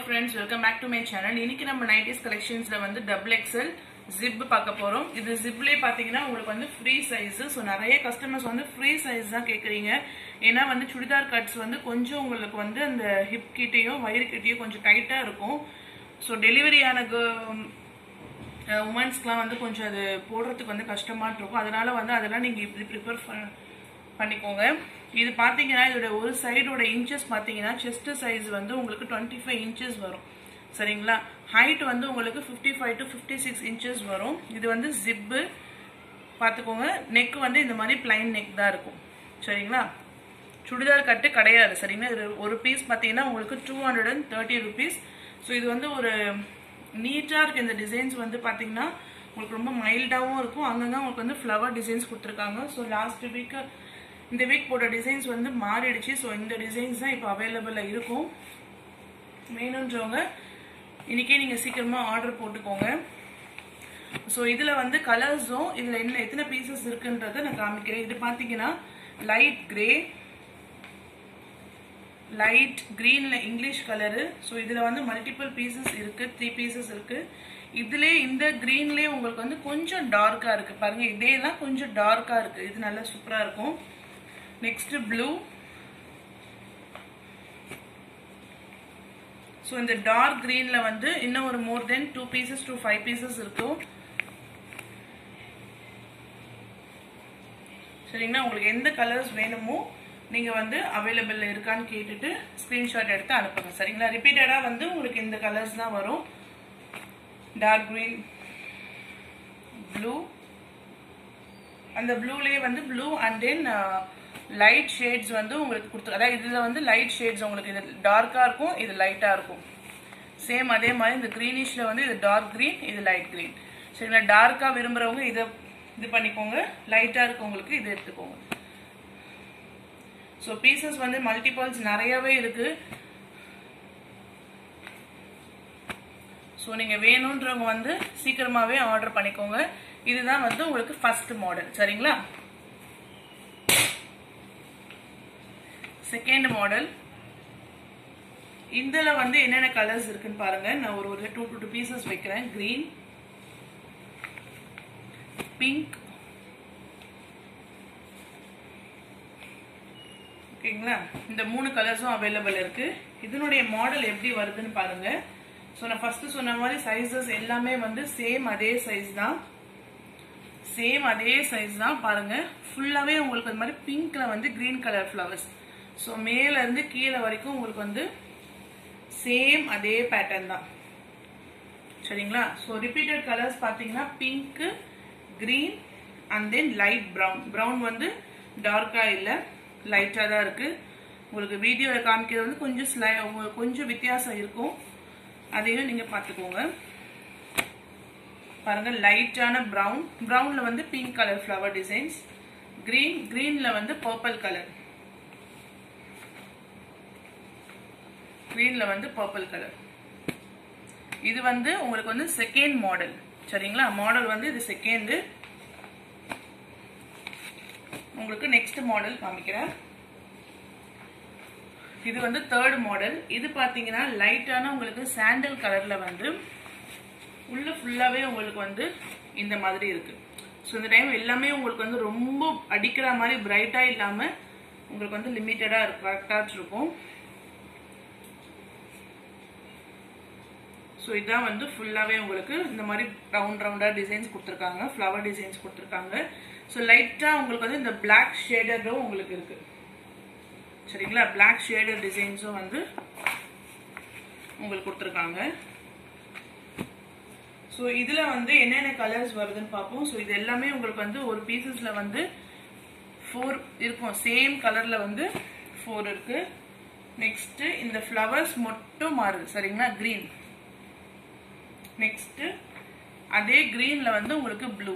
friends welcome back to my channel இன்னைக்கு நம்ம nighties கலெக்ஷன்ஸ்ல வந்து டபுள் எக்ஸல் ஜிப் பார்க்க போறோம் இது ஜிப்லேயே பாத்தீங்கன்னா உங்களுக்கு வந்து ஃப்ரீ சைஸ் ஸோ நிறைய கஸ்டமர்ஸ் வந்து ஃப்ரீ சைஸ் தான் கேட்குறீங்க ஏன்னா வந்து சுடிதார் கட்ஸ் வந்து கொஞ்சம் உங்களுக்கு வந்து அந்த ஹிப் கிட்டேயும் வயிறு கிட்டேயும் கொஞ்சம் டைட்டா இருக்கும் ஸோ டெலிவரி ஆன உமன்ஸ்க்குலாம் வந்து கொஞ்சம் அது போடுறதுக்கு வந்து கஷ்டமா இருக்கும் அதனால வந்து அதெல்லாம் நீங்க இப்படி ப்ரிப்பேர் பண்ணிக்கோங்க இது பார்த்தீங்கன்னா இதோட ஒரு சைடோட இன்ச்சஸ் பார்த்தீங்கன்னா செஸ்ட் சைஸ் வந்து உங்களுக்கு டுவெண்ட்டி ஃபைவ் இன்ச்சஸ் வரும் சரிங்களா ஹைட் வந்து உங்களுக்கு fifty five to fifty six inches வரும் இது வந்து ஜிப்பு பார்த்துக்கோங்க நெக் வந்து இந்த மாதிரி பிளைன் நெக் தான் இருக்கும் சரிங்களா சுடிதார் கட்டு கிடையாது சரிங்களா இது ஒரு பீஸ் பார்த்தீங்கன்னா உங்களுக்கு two hundred and thirty rupees so இது வந்து ஒரு நீட்டாக இருக்கு இந்த டிசைன்ஸ் வந்து பார்த்தீங்கன்னா உங்களுக்கு ரொம்ப மைல்டாகவும் இருக்கும் அங்கங்கே உங்களுக்கு வந்து ஃப்ளவர் டிசைன்ஸ் கொடுத்துருக்காங்க ஸோ லாஸ்ட் வீக்கு இந்த வீக் போட்ட டிசைன்ஸ் வந்து மாறிடுச்சு ஸோ இந்த டிசைன்ஸ் தான் இப்போ அவைலபிளாக இருக்கும் வேணுன்றவங்க இன்னைக்கே நீங்கள் சீக்கிரமாக ஆர்டர் போட்டுக்கோங்க ஸோ இதில் வந்து கலர்ஸும் இதில் என்ன எத்தனை பீசஸ் இருக்குன்றத நான் காமிக்கிறேன் இது பார்த்தீங்கன்னா லைட் கிரே லைட் க்ரீன்ல இங்கிலீஷ் கலரு ஸோ இதில் வந்து மல்டிபிள் பீசஸ் இருக்கு த்ரீ பீசஸ் இருக்கு இதுலேயே இந்த க்ரீன்லேயே உங்களுக்கு வந்து கொஞ்சம் டார்க்காக இருக்கு பாருங்க இதேலாம் கொஞ்சம் டார்க்காக இருக்கு இது நல்லா சூப்பராக இருக்கும் நெக்ஸ்ட் ப்ளூ ஸோ இந்த டார்க் க்ரீன்ல வந்து இன்னும் ஒரு more then two pieces two five pieces இருக்கும் சரிங்களா உங்களுக்கு எந்த கலர்ஸ் வேணுமோ நீங்கள் வந்து அவைலபிள் இருக்கான்னு கேட்டுட்டு ஸ்க்ரீன்ஷாட் எடுத்து அனுப்புங்க சரிங்களா ரிப்பீட்டடாக வந்து உங்களுக்கு இந்த கலர்ஸ் தான் வரும் டார்க் க்ரீன் ப்ளூ அந்த ப்ளூலேயே வந்து blue and then light shades வந்து உங்களுக்கு கொடுத்து அதாவது இதில் வந்து லைட் ஷேட்ஸ் உங்களுக்கு இது டார்க்காக இருக்கும் இது லைட்டாக இருக்கும் சேம் அதே மாதிரி இந்த க்ரீனிஷில் வந்து இது டார்க் க்ரீன் இது லைட் க்ரீன் சரிங்களா டார்க்காக விரும்புகிறவங்க இதை இது பண்ணிக்கோங்க லைட்டாக இருக்கவங்களுக்கு இது எடுத்துக்கோங்க ஸோ பீசஸ் வந்து மல்டிபிள்ஸ் நிறையவே இருக்கு ஸோ நீங்கள் வேணுன்றவங்க வந்து சீக்கிரமாகவே ஆர்டர் பண்ணிக்கோங்க இதுதான் வந்து உங்களுக்கு ஃபர்ஸ்ட் மாடல் சரிங்களா செகண்ட் மாடல் இதில் வந்து என்னென்ன கலர்ஸ் இருக்குன்னு பாருங்க நான் ஒரு ஒரு டூ டூ பீசஸ் வைக்கிறேன் கிரீன் பிங்க் ஓகேங்களா இந்த மூணு கலர்ஸும் அவைலபிள் இருக்கு இதனுடைய மாடல் எப்படி வருதுன்னு பாருங்க ஸோ நான் ஃபர்ஸ்ட் சொன்ன மாதிரி சைஸஸ் எல்லாமே வந்து சேம் அதே சைஸ் தான் சேம் அதே சைஸ் தான் பாருங்க ஃபுல்லாவே உங்களுக்கு அந்த மாதிரி பிங்க்ல வந்து கிரீன் கலர் ஃப்ளவர்ஸ் ஸோ மேல இருந்து கீழே வரைக்கும் உங்களுக்கு வந்து சேம் அதே பேட்டர்ன் தான் சரிங்களா ஸோ ரிப்பீட்டட் கலர்ஸ் பார்த்தீங்கன்னா pink green and then light brown brown வந்து டார்க்கா இல்லை லைட்டாக தான் இருக்கு உங்களுக்கு வீடியோவில் காமிக்கிறது வந்து கொஞ்சம் ஸ்லை கொஞ்சம் வித்தியாசம் இருக்கும் அதையும் நீங்கள் பார்த்துக்கோங்க பாருங்க லைட்டான ப்ரௌன் ப்ரௌன்ல வந்து pink colour flower designs green கிரீன்ல வந்து பர்பிள் கலர் கிரீன்ல வந்து பர்பிள் கலர் இது வந்து உங்களுக்கு வந்து செகண்ட் மாடல் சரிங்களா மாடல் வந்து இது செகண்ட் உங்களுக்கு நெக்ஸ்ட் மாடல் காமிக்கிறேன் இது வந்து தேர்ட் மாடல் இது பாத்தீங்கன்னா லைட்டான உங்களுக்கு சாண்டல் கலர்ல வந்து உள்ள ஃபுல்லாவே உங்களுக்கு வந்து இந்த மாதிரி இருக்கு ஸோ இந்த டைம் எல்லாமே உங்களுக்கு வந்து ரொம்ப அடிக்கிற மாதிரி பிரைட்டா இல்லாம உங்களுக்கு வந்து லிமிட்டடா இருக்கு கரெக்டா இருக்கும் ஸோ இதான் வந்து ஃபுல்லாகவே உங்களுக்கு இந்த மாதிரி ரவுண்ட் ரவுண்டாக டிசைன்ஸ் கொடுத்துருக்காங்க ஃப்ளவர் டிசைன்ஸ் கொடுத்துருக்காங்க ஸோ லைட்டாக உங்களுக்கு வந்து இந்த பிளாக் ஷேடரும் உங்களுக்கு இருக்கு சரிங்களா பிளாக் ஷேடர் டிசைன்ஸும் வந்து உங்களுக்கு கொடுத்துருக்காங்க ஸோ இதில் வந்து என்னென்ன கலர்ஸ் வருதுன்னு பார்ப்போம் ஸோ இது எல்லாமே உங்களுக்கு வந்து ஒரு பீசஸில் வந்து ஃபோர் இருக்கும் சேம் கலரில் வந்து ஃபோர் இருக்கு நெக்ஸ்ட் இந்த ஃப்ளவர்ஸ் மட்டும் மாறுது சரிங்களா க்ரீன் நெக்ஸ்ட் அதே கிரீன்ல வந்து உங்களுக்கு ப்ளூ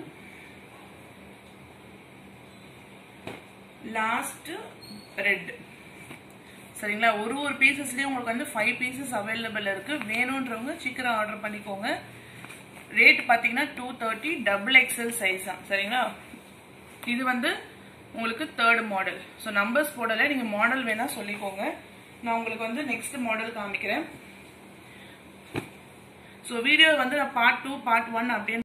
லாஸ்ட் ரெட் சரிங்களா ஒரு ஒரு பீசஸ்லயும் உங்களுக்கு வந்து ஃபைவ் பீசஸ் அவைலபிள் இருக்கு வேணுன்றவங்க சீக்கிரம் ஆர்டர் பண்ணிக்கோங்க ரேட் பார்த்தீங்கன்னா two thirty double XL size தான் சரிங்களா இது வந்து உங்களுக்கு தேர்ட் மாடல் ஸோ நம்பர்ஸ் போடலை நீங்கள் மாடல் வேணா சொல்லிக்கோங்க நான் உங்களுக்கு வந்து நெக்ஸ்ட் மாடல் காமிக்கிறேன் ஸோ வீடியோ வந்து நான் பார்ட் டூ பார்ட் ஒன் அப்படின்னு